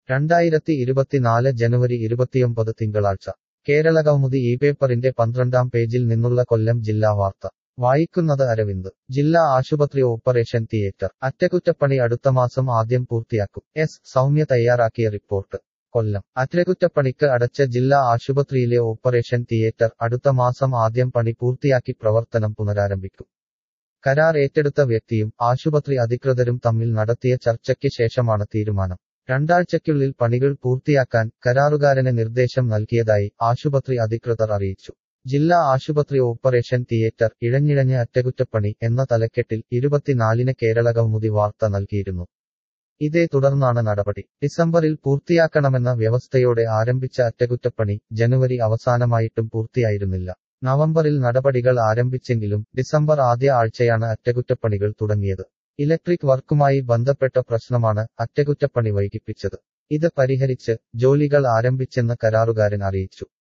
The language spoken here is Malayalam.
രണ്ടായിരത്തി ഇരുപത്തിനാല് ജനുവരി ഇരുപത്തിയൊമ്പത് തിങ്കളാഴ്ച കേരളകൗമുദി ഈ പേപ്പറിന്റെ പന്ത്രണ്ടാം പേജിൽ നിന്നുള്ള കൊല്ലം ജില്ലാ വാർത്ത വായിക്കുന്നത് അരവിന്ദ് ജില്ലാ ആശുപത്രി ഓപ്പറേഷൻ തിയേറ്റർ അറ്റകുറ്റപ്പണി അടുത്ത മാസം ആദ്യം പൂർത്തിയാക്കും എസ് സൗമ്യ തയ്യാറാക്കിയ റിപ്പോർട്ട് കൊല്ലം അറ്റകുറ്റപ്പണിക്ക് അടച്ച ജില്ലാ ആശുപത്രിയിലെ ഓപ്പറേഷൻ തിയേറ്റർ അടുത്ത മാസം ആദ്യം പണി പൂർത്തിയാക്കി പ്രവർത്തനം പുനരാരംഭിക്കും കരാർ ഏറ്റെടുത്ത വ്യക്തിയും ആശുപത്രി അധികൃതരും തമ്മിൽ നടത്തിയ ചർച്ചയ്ക്ക് ശേഷമാണ് തീരുമാനം രണ്ടാഴ്ചയ്ക്കുള്ളിൽ പണികൾ പൂർത്തിയാക്കാൻ കരാറുകാരന് നിർദ്ദേശം നൽകിയതായി ആശുപത്രി അധികൃതർ അറിയിച്ചു ജില്ലാ ആശുപത്രി ഓപ്പറേഷൻ തിയേറ്റർ ഇഴഞ്ഞിഴഞ്ഞ അറ്റകുറ്റപ്പണി എന്ന തലക്കെട്ടിൽ ഇരുപത്തിനാലിന് കേരള കൗമുദി വാർത്ത നൽകിയിരുന്നു ഇതേ തുടർന്നാണ് നടപടി ഡിസംബറിൽ പൂർത്തിയാക്കണമെന്ന വ്യവസ്ഥയോടെ ആരംഭിച്ച അറ്റകുറ്റപ്പണി ജനുവരി അവസാനമായിട്ടും പൂർത്തിയായിരുന്നില്ല നവംബറിൽ നടപടികൾ ആരംഭിച്ചെങ്കിലും ഡിസംബർ ആദ്യ ആഴ്ചയാണ് അറ്റകുറ്റപ്പണികൾ തുടങ്ങിയത് ഇലക്ട്രിക് വർക്കുമായി ബന്ധപ്പെട്ട പ്രശ്നമാണ് അറ്റകുറ്റപ്പണി വൈകിപ്പിച്ചത് ഇത് പരിഹരിച്ച് ജോലികൾ ആരംഭിച്ചെന്ന് കരാറുകാരൻ അറിയിച്ചു